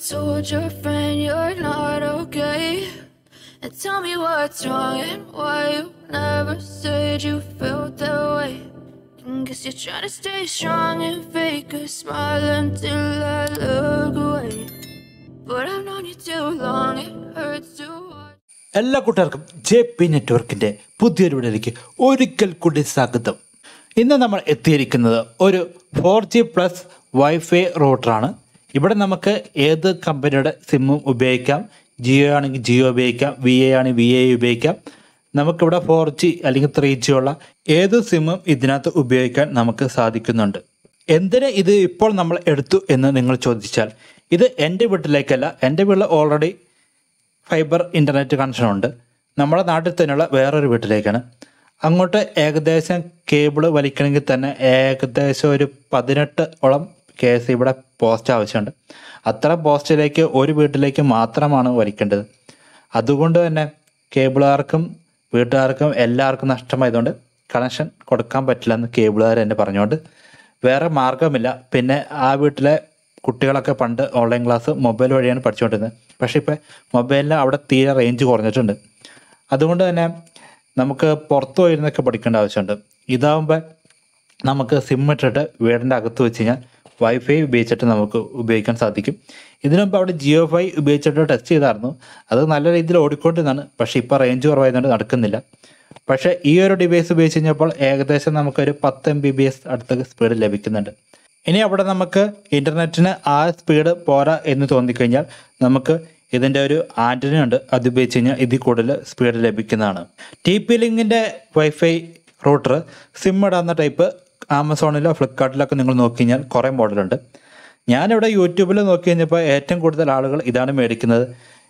told your friend you're not okay. And tell me what's wrong and why you never said you felt that way. And guess you're trying to stay strong and fake a smile until I look away. But I've known you too long, it hurts to watch. എല്ലാ കൂട്ടുകാർക്കും J P നെറ്റ്വർക്കിൻ്റെ പുതിയൊരു വീഡിയോയിലേക്ക് ഒരിക്കൽ കൂടി സ്വാഗതം ഇന്ന് നമ്മൾ എത്തിയിരിക്കുന്നത് ഒരു ഫോർ ജി പ്ലസ് വൈഫൈ റൂട്ടറാണ് ഇവിടെ നമുക്ക് ഏത് കമ്പനിയുടെ സിമ്മും ഉപയോഗിക്കാം ജിയോ ആണെങ്കിൽ ജിയോ ഉപയോഗിക്കാം വി എ ആണെങ്കിൽ വി എ ഉപയോഗിക്കാം നമുക്കിവിടെ ഫോർ ജി അല്ലെങ്കിൽ ത്രീ ജി ഉള്ള ഏത് സിമ്മും ഇതിനകത്ത് ഉപയോഗിക്കാൻ നമുക്ക് സാധിക്കുന്നുണ്ട് എന്തിന് ഇത് ഇപ്പോൾ നമ്മൾ എടുത്തു എന്ന് നിങ്ങൾ ചോദിച്ചാൽ ഇത് എൻ്റെ വീട്ടിലേക്കല്ല എൻ്റെ വീട്ടിൽ ഓൾറെഡി ഫൈബർ ഇൻ്റർനെറ്റ് കണക്ഷൻ ഉണ്ട് നമ്മുടെ നാട്ടിൽ തന്നെയുള്ള വേറൊരു വീട്ടിലേക്കാണ് അങ്ങോട്ട് ഏകദേശം കേബിൾ വലിക്കണമെങ്കിൽ തന്നെ ഏകദേശം ഒരു പതിനെട്ട് ഓളം കേസ് ഇവിടെ പോസ്റ്റ് ആവശ്യമുണ്ട് അത്ര പോസ്റ്റിലേക്ക് ഒരു വീട്ടിലേക്ക് മാത്രമാണ് വലിക്കേണ്ടത് അതുകൊണ്ട് തന്നെ കേബിളുകാർക്കും വീട്ടുകാർക്കും എല്ലാവർക്കും നഷ്ടമായതുകൊണ്ട് കണക്ഷൻ കൊടുക്കാൻ പറ്റില്ലെന്ന് കേബിളുകാർ എന്നെ പറഞ്ഞുകൊണ്ട് വേറെ മാർഗമില്ല പിന്നെ ആ വീട്ടിലെ കുട്ടികളൊക്കെ പണ്ട് ഓൺലൈൻ ക്ലാസ് മൊബൈൽ വഴിയാണ് പഠിച്ചുകൊണ്ടിരുന്നത് പക്ഷേ ഇപ്പോൾ മൊബൈലിന് അവിടെ തീരെ റേഞ്ച് കുറഞ്ഞിട്ടുണ്ട് അതുകൊണ്ട് തന്നെ നമുക്ക് പുറത്തു പോയിരുന്നൊക്കെ പഠിക്കേണ്ട ആവശ്യമുണ്ട് ഇതാവുമ്പോൾ നമുക്ക് സിം ഇട്ടിട്ട് വീടിൻ്റെ അകത്ത് വെച്ച് കഴിഞ്ഞാൽ വൈഫൈ ഉപയോഗിച്ചിട്ട് നമുക്ക് ഉപയോഗിക്കാൻ സാധിക്കും ഇതിനു മുമ്പ് അവിടെ ജിയോ ഫൈ ഉപയോഗിച്ചിട്ട് ടെസ്റ്റ് ചെയ്തായിരുന്നു അത് നല്ല രീതിയിൽ ഓടിക്കൊണ്ടിരുന്നതാണ് പക്ഷേ ഇപ്പോൾ റേഞ്ച് കുറവായതുകൊണ്ട് നടക്കുന്നില്ല പക്ഷേ ഈ ഒരു ഡിവൈസ് ഉപയോഗിച്ച് കഴിഞ്ഞപ്പോൾ ഏകദേശം നമുക്കൊരു പത്ത് എം ബി ബി എസ് അടുത്ത സ്പീഡ് ലഭിക്കുന്നുണ്ട് ഇനി അവിടെ നമുക്ക് ഇൻ്റർനെറ്റിന് ആ സ്പീഡ് പോരാ എന്ന് തോന്നിക്കഴിഞ്ഞാൽ നമുക്ക് ഇതിൻ്റെ ഒരു ആൻറ്റന ഉണ്ട് അത് ഉപയോഗിച്ച് കഴിഞ്ഞാൽ ഇതിൽ കൂടുതൽ സ്പീഡ് ലഭിക്കുന്നതാണ് ടി പി ലിങ്കിൻ്റെ വൈഫൈ റൂട്ടർ സിം ഇടാവുന്ന ടൈപ്പ് ആമസോണിലോ ഫ്ലിപ്കാർട്ടിലൊക്കെ നിങ്ങൾ നോക്കി കഴിഞ്ഞാൽ കുറേ മോഡലുണ്ട് ഞാനിവിടെ യൂട്യൂബിൽ നോക്കി കഴിഞ്ഞപ്പോൾ ഏറ്റവും കൂടുതൽ ആളുകൾ ഇതാണ് മേടിക്കുന്നത്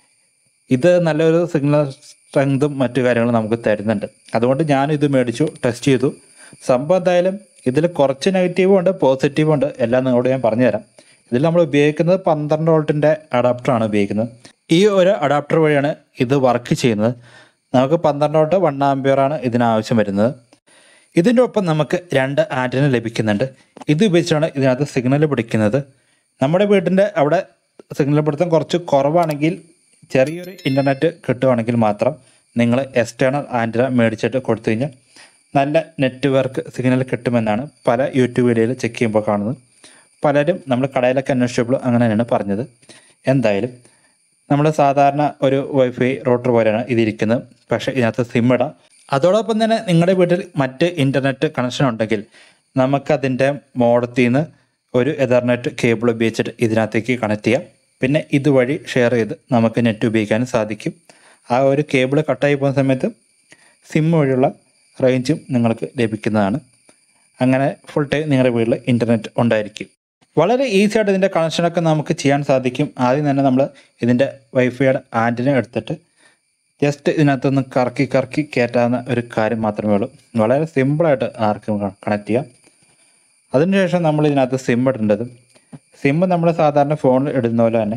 ഇത് നല്ലൊരു സിഗ്നൽ സ്ട്രെങ്തും മറ്റു കാര്യങ്ങളും നമുക്ക് തരുന്നുണ്ട് അതുകൊണ്ട് ഞാൻ ഇത് മേടിച്ചു ടെസ്റ്റ് ചെയ്തു സംഭവം എന്തായാലും ഇതിൽ കുറച്ച് നെഗറ്റീവും ഉണ്ട് പോസിറ്റീവും ഉണ്ട് എല്ലാം നിങ്ങളോട് ഞാൻ പറഞ്ഞുതരാം ഇതിൽ നമ്മൾ ഉപയോഗിക്കുന്നത് പന്ത്രണ്ട് വോൾട്ടിൻ്റെ അഡാപ്റ്ററാണ് ഉപയോഗിക്കുന്നത് ഈ ഒരു അഡാപ്റ്റർ വഴിയാണ് ഇത് വർക്ക് ചെയ്യുന്നത് നമുക്ക് പന്ത്രണ്ട് വോൾട്ട് വൺ ആംബിയറാണ് ഇതിന് ആവശ്യം വരുന്നത് ഇതിൻ്റെ ഒപ്പം നമുക്ക് രണ്ട് ആൻറ്റന ലഭിക്കുന്നുണ്ട് ഇത് ഉപയോഗിച്ചാണ് ഇതിനകത്ത് സിഗ്നൽ പിടിക്കുന്നത് നമ്മുടെ വീടിൻ്റെ അവിടെ സിഗ്നൽ പിടുത്തം കുറച്ച് കുറവാണെങ്കിൽ ചെറിയൊരു ഇൻ്റർനെറ്റ് കിട്ടുവാണെങ്കിൽ മാത്രം നിങ്ങൾ എക്സ്റ്റേണൽ ആൻറ്റന മേടിച്ചിട്ട് കൊടുത്തു കഴിഞ്ഞാൽ നല്ല നെറ്റ്വർക്ക് സിഗ്നൽ കിട്ടുമെന്നാണ് പല യൂട്യൂബ് വീഡിയോയിൽ ചെക്ക് ചെയ്യുമ്പോൾ കാണുന്നത് പലരും നമ്മൾ കടയിലൊക്കെ അന്വേഷിച്ചപ്പോൾ അങ്ങനെ തന്നെയാണ് പറഞ്ഞത് എന്തായാലും നമ്മൾ സാധാരണ ഒരു വൈഫൈ റൂട്ടർ പോലെയാണ് ഇതിരിക്കുന്നത് പക്ഷേ ഇതിനകത്ത് സിം ഇടാം അതോടൊപ്പം തന്നെ നിങ്ങളുടെ വീട്ടിൽ മറ്റ് ഇൻ്റർനെറ്റ് കണക്ഷൻ ഉണ്ടെങ്കിൽ നമുക്കതിൻ്റെ മോഡത്തിൽ നിന്ന് ഒരു എതർനെറ്റ് കേബിൾ ഉപയോഗിച്ചിട്ട് ഇതിനകത്തേക്ക് കണക്ട് ചെയ്യാം പിന്നെ ഇതുവഴി ഷെയർ ചെയ്ത് നമുക്ക് നെറ്റ് ഉപയോഗിക്കാനും സാധിക്കും ആ ഒരു കേബിൾ കട്ടായി പോകുന്ന സമയത്ത് സിം വഴിയുള്ള റേഞ്ചും നിങ്ങൾക്ക് ലഭിക്കുന്നതാണ് അങ്ങനെ ഫുൾ ടൈം നിങ്ങളുടെ വീട്ടിൽ ഇൻ്റർനെറ്റ് ഉണ്ടായിരിക്കും വളരെ ഈസി ആയിട്ട് ഇതിൻ്റെ കണക്ഷനൊക്കെ നമുക്ക് ചെയ്യാൻ സാധിക്കും ആദ്യം തന്നെ നമ്മൾ ഇതിൻ്റെ വൈഫൈയുടെ ആൻറ്റിന എടുത്തിട്ട് ജസ്റ്റ് ഇതിനകത്തൊന്ന് കറക്കി കറക്കി കയറ്റാവുന്ന ഒരു കാര്യം മാത്രമേ ഉള്ളൂ വളരെ സിമ്പിളായിട്ട് ആർക്കും കണക്ട് ചെയ്യാം അതിനുശേഷം നമ്മൾ ഇതിനകത്ത് സിം ഇടേണ്ടത് സിം നമ്മൾ സാധാരണ ഫോണിൽ ഇടുന്ന പോലെ തന്നെ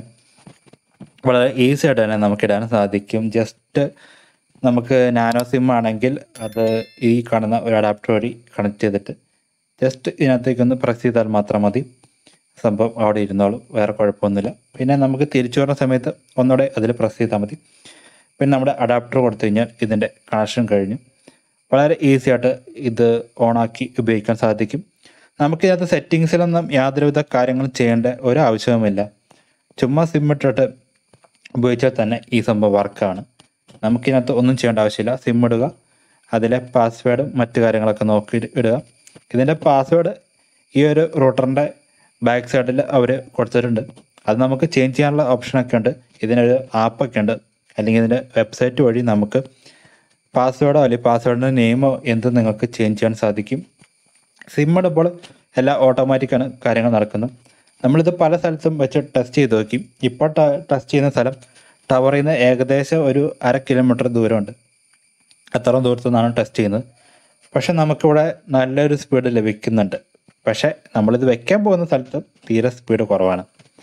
വളരെ ഈസി ആയിട്ട് തന്നെ നമുക്ക് ഇടാൻ സാധിക്കും ജസ്റ്റ് നമുക്ക് നാനോ സിം ആണെങ്കിൽ അത് ഈ കാണുന്ന ഒരു അഡാപ്റ്റർ വഴി കണക്ട് ചെയ്തിട്ട് ജസ്റ്റ് ഇതിനകത്തേക്കൊന്ന് പ്രസ് ചെയ്താൽ മാത്രം മതി സംഭവം അവിടെ ഇരുന്നോളും വേറെ കുഴപ്പമൊന്നുമില്ല പിന്നെ നമുക്ക് തിരിച്ചു വരുന്ന സമയത്ത് ഒന്നുകൂടെ അതിൽ പ്രസ് ചെയ്താൽ മതി പിന്നെ നമ്മുടെ അഡാപ്റ്റർ കൊടുത്തു കഴിഞ്ഞാൽ ഇതിൻ്റെ കണക്ഷൻ കഴിഞ്ഞു വളരെ ഈസി ആയിട്ട് ഇത് ഓണാക്കി ഉപയോഗിക്കാൻ സാധിക്കും നമുക്കിതിനകത്ത് സെറ്റിങ്സിലൊന്നും യാതൊരുവിധ കാര്യങ്ങളും ചെയ്യേണ്ട ഒരു ആവശ്യവുമില്ല ചുമ്മാ സിം ഇട്ടിട്ട് ഉപയോഗിച്ചാൽ തന്നെ ഈ സംഭവം വർക്കാണ് നമുക്കിതിനകത്ത് ഒന്നും ചെയ്യേണ്ട ആവശ്യമില്ല സിം ഇടുക അതിലെ പാസ്വേഡും മറ്റു കാര്യങ്ങളൊക്കെ നോക്കി ഇടുക ഇതിൻ്റെ പാസ്വേഡ് ഈ ഒരു റൂട്ടറിൻ്റെ ബാക്ക് സൈഡിൽ അവർ കൊടുത്തിട്ടുണ്ട് അത് നമുക്ക് ചേഞ്ച് ചെയ്യാനുള്ള ഓപ്ഷനൊക്കെ ഉണ്ട് ഇതിനൊരു ആപ്പൊക്കെ ഉണ്ട് അല്ലെങ്കിൽ ഇതിൻ്റെ വെബ്സൈറ്റ് വഴി നമുക്ക് പാസ്വേഡോ അല്ലെങ്കിൽ പാസ്വേഡിൻ്റെ നെയിമോ എന്ത് നിങ്ങൾക്ക് ചേഞ്ച് ചെയ്യാൻ സാധിക്കും സിം ഇടുമ്പോൾ എല്ലാം ഓട്ടോമാറ്റിക്കാണ് കാര്യങ്ങൾ നടക്കുന്നത് നമ്മളിത് പല സ്ഥലത്തും വെച്ച് ടെസ്റ്റ് ചെയ്ത് നോക്കി ഇപ്പോൾ ടെസ്റ്റ് ചെയ്യുന്ന സ്ഥലം ടവറിൽ നിന്ന് ഏകദേശം ഒരു അര കിലോമീറ്റർ ദൂരമുണ്ട് അത്രയും ദൂരത്തു നിന്നാണ് ടെസ്റ്റ് ചെയ്യുന്നത് പക്ഷെ നമുക്കിവിടെ നല്ലൊരു സ്പീഡ് ലഭിക്കുന്നുണ്ട് പക്ഷേ നമ്മളിത് വെക്കാൻ പോകുന്ന സ്ഥലത്ത് തീരെ സ്പീഡ് കുറവാണ്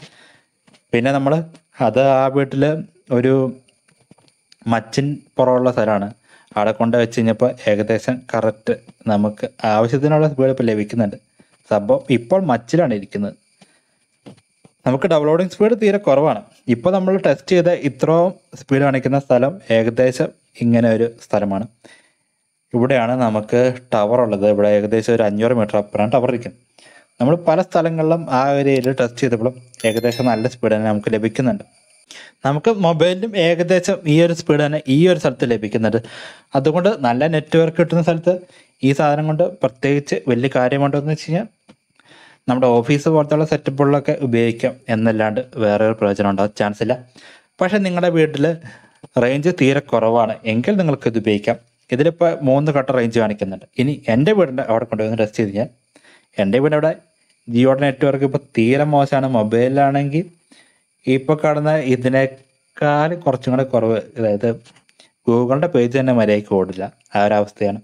പിന്നെ നമ്മൾ അത് ആ വീട്ടിൽ ഒരു മച്ചിൻ പുറമുള്ള സ്ഥലമാണ് അവിടെ കൊണ്ട് വെച്ച് കഴിഞ്ഞപ്പോൾ ഏകദേശം കറക്റ്റ് നമുക്ക് ആവശ്യത്തിനുള്ള സ്പീഡ് ഇപ്പോൾ ലഭിക്കുന്നുണ്ട് സംഭവം ഇപ്പോൾ മച്ചിലാണ് ഇരിക്കുന്നത് നമുക്ക് ഡൗൺലോഡിങ് സ്പീഡ് തീരെ കുറവാണ് ഇപ്പോൾ നമ്മൾ ടെസ്റ്റ് ചെയ്ത ഇത്രയും സ്പീഡ് കാണിക്കുന്ന സ്ഥലം ഏകദേശം ഇങ്ങനെ ഒരു സ്ഥലമാണ് ഇവിടെയാണ് നമുക്ക് ടവർ ഉള്ളത് ഇവിടെ ഏകദേശം ഒരു അഞ്ഞൂറ് മീറ്റർ അപ്പുറമാണ് ടവർ ഇരിക്കുന്നത് നമ്മൾ പല സ്ഥലങ്ങളിലും ആ ഒരു ഏരിയയിൽ ടെസ്റ്റ് ചെയ്തപ്പോഴും ഏകദേശം നല്ല സ്പീഡ് തന്നെ നമുക്ക് ലഭിക്കുന്നുണ്ട് നമുക്ക് മൊബൈലിലും ഏകദേശം ഈ ഒരു സ്പീഡ് തന്നെ ഈ ഒരു സ്ഥലത്ത് ലഭിക്കുന്നുണ്ട് അതുകൊണ്ട് നല്ല നെറ്റ്വർക്ക് കിട്ടുന്ന സ്ഥലത്ത് ഈ സാധനം കൊണ്ട് പ്രത്യേകിച്ച് വലിയ കാര്യമുണ്ടോ എന്ന് വെച്ച് കഴിഞ്ഞാൽ നമ്മുടെ ഓഫീസ് പോലത്തുള്ള സെറ്റപ്പുകളിലൊക്കെ ഉപയോഗിക്കാം എന്നല്ലാണ്ട് വേറെ ഒരു പ്രയോജനം ഉണ്ടാകാൻ ചാൻസ് ഇല്ല പക്ഷേ നിങ്ങളുടെ വീട്ടിൽ റേഞ്ച് തീരെ കുറവാണ് എങ്കിൽ നിങ്ങൾക്ക് ഇത് ഉപയോഗിക്കാം ഇതിലിപ്പോൾ മൂന്ന് ഘട്ട റേഞ്ച് കാണിക്കുന്നുണ്ട് ഇനി എൻ്റെ വീടിൻ്റെ അവിടെ കൊണ്ടുവന്ന് ടെസ്റ്റ് ചെയ്ത് കഴിഞ്ഞാൽ എൻ്റെ വീട് അവിടെ ജിയോയുടെ നെറ്റ്വർക്ക് ഇപ്പോൾ തീരെ മോശമാണ് മൊബൈലിലാണെങ്കിൽ ഇപ്പോൾ കാണുന്ന ഇതിനേക്കാൾ കുറച്ചും കൂടെ കുറവ് അതായത് ഗൂഗിളിൻ്റെ പേജ് തന്നെ മര്യാദയ്ക്ക് ഓടില്ല ആ ഒരു അവസ്ഥയാണ്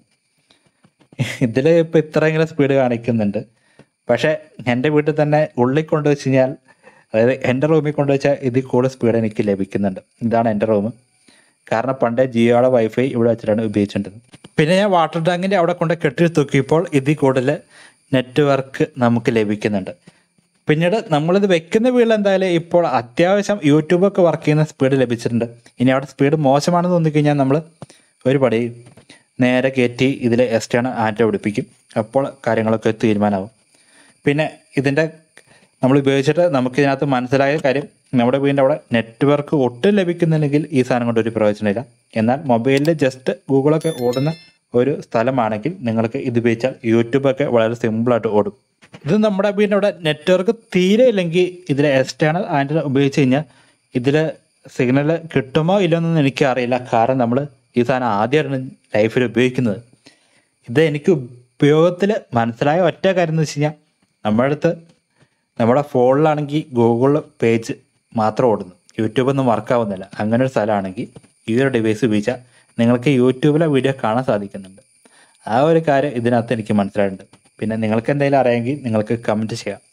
ഇതിൽ ഇപ്പോൾ ഇത്രയെങ്കിലും സ്പീഡ് കാണിക്കുന്നുണ്ട് പക്ഷേ എൻ്റെ വീട്ടിൽ തന്നെ ഉള്ളിൽ കൊണ്ടുവച്ച് കഴിഞ്ഞാൽ അതായത് എൻ്റെ റൂമിൽ കൊണ്ടുവച്ചാൽ ഇതിൽ കൂടുതൽ സ്പീഡ് എനിക്ക് ലഭിക്കുന്നുണ്ട് ഇതാണ് എൻ്റെ റൂം കാരണം പണ്ടേ ജിയോയുടെ വൈഫൈ ഇവിടെ വെച്ചിട്ടാണ് ഉപയോഗിച്ചിട്ടുള്ളത് പിന്നെ ഞാൻ വാട്ടർ ടാങ്കിൻ്റെ അവിടെ കൊണ്ട് കെട്ടി തൂക്കിയപ്പോൾ ഇതിൽ കൂടുതൽ നെറ്റ്വർക്ക് നമുക്ക് ലഭിക്കുന്നുണ്ട് പിന്നീട് നമ്മളിത് വെക്കുന്ന വീട്ടിൽ എന്തായാലും ഇപ്പോൾ അത്യാവശ്യം യൂട്യൂബൊക്കെ വർക്ക് ചെയ്യുന്ന സ്പീഡ് ലഭിച്ചിട്ടുണ്ട് ഇനി അവിടെ സ്പീഡ് മോശമാണെന്ന് തോന്നിക്കഴിഞ്ഞാൽ നമ്മൾ ഒരു പടി നേരെ കയറ്റി ഇതിൽ എക്സ്റ്റേൺ ആൻറ്റ പിടിപ്പിക്കും അപ്പോൾ കാര്യങ്ങളൊക്കെ തീരുമാനമാവും പിന്നെ ഇതിൻ്റെ നമ്മൾ ഉപയോഗിച്ചിട്ട് നമുക്ക് ഇതിനകത്ത് മനസ്സിലായ കാര്യം നമ്മുടെ വീടിൻ്റെ അവിടെ നെറ്റ്വർക്ക് ഒട്ടും ലഭിക്കുന്നില്ലെങ്കിൽ ഈ സാധനം കൊണ്ട് ഒരു പ്രയോജനമില്ല എന്നാൽ മൊബൈലിൽ ജസ്റ്റ് ഗൂഗിളൊക്കെ ഓടുന്ന ഒരു സ്ഥലമാണെങ്കിൽ നിങ്ങൾക്ക് ഇത് ഉപയോഗിച്ചാൽ യൂട്യൂബൊക്കെ വളരെ സിമ്പിളായിട്ട് ഓടും ഇത് നമ്മുടെ വീടിൻ്റെ അവിടെ നെറ്റ്വർക്ക് തീരെ ഇല്ലെങ്കിൽ ഇതിൽ എക്സ്റ്റേണൽ ആൻറ്റിന ഉപയോഗിച്ച് കഴിഞ്ഞാൽ ഇതിൽ സിഗ്നൽ കിട്ടുമോ ഇല്ലെന്നൊന്നും എനിക്കറിയില്ല കാരണം നമ്മൾ ഈ സാധനം ആദ്യമായിട്ടാണ് ലൈഫിൽ ഉപയോഗിക്കുന്നത് ഇത് എനിക്ക് ഉപയോഗത്തിൽ മനസ്സിലായ ഒറ്റ കാര്യം എന്ന് വെച്ച് കഴിഞ്ഞാൽ നമ്മുടെ അടുത്ത് നമ്മുടെ ഫോണിലാണെങ്കിൽ ഗൂഗിൾ പേജ് മാത്രം ഓടുന്നു യൂട്യൂബ് ഒന്നും വർക്കാവുന്നില്ല അങ്ങനെ ഒരു സ്ഥലമാണെങ്കിൽ ഈ ഒരു ഡിവൈസ് ഉപയോഗിച്ചാൽ നിങ്ങൾക്ക് യൂട്യൂബിലെ വീഡിയോ കാണാൻ സാധിക്കുന്നുണ്ട് ആ ഒരു കാര്യം ഇതിനകത്ത് എനിക്ക് മനസ്സിലായിട്ടുണ്ട് പിന്നെ നിങ്ങൾക്ക് എന്തെങ്കിലും അറിയാമെങ്കിൽ നിങ്ങൾക്ക് കമൻറ്റ് ചെയ്യാം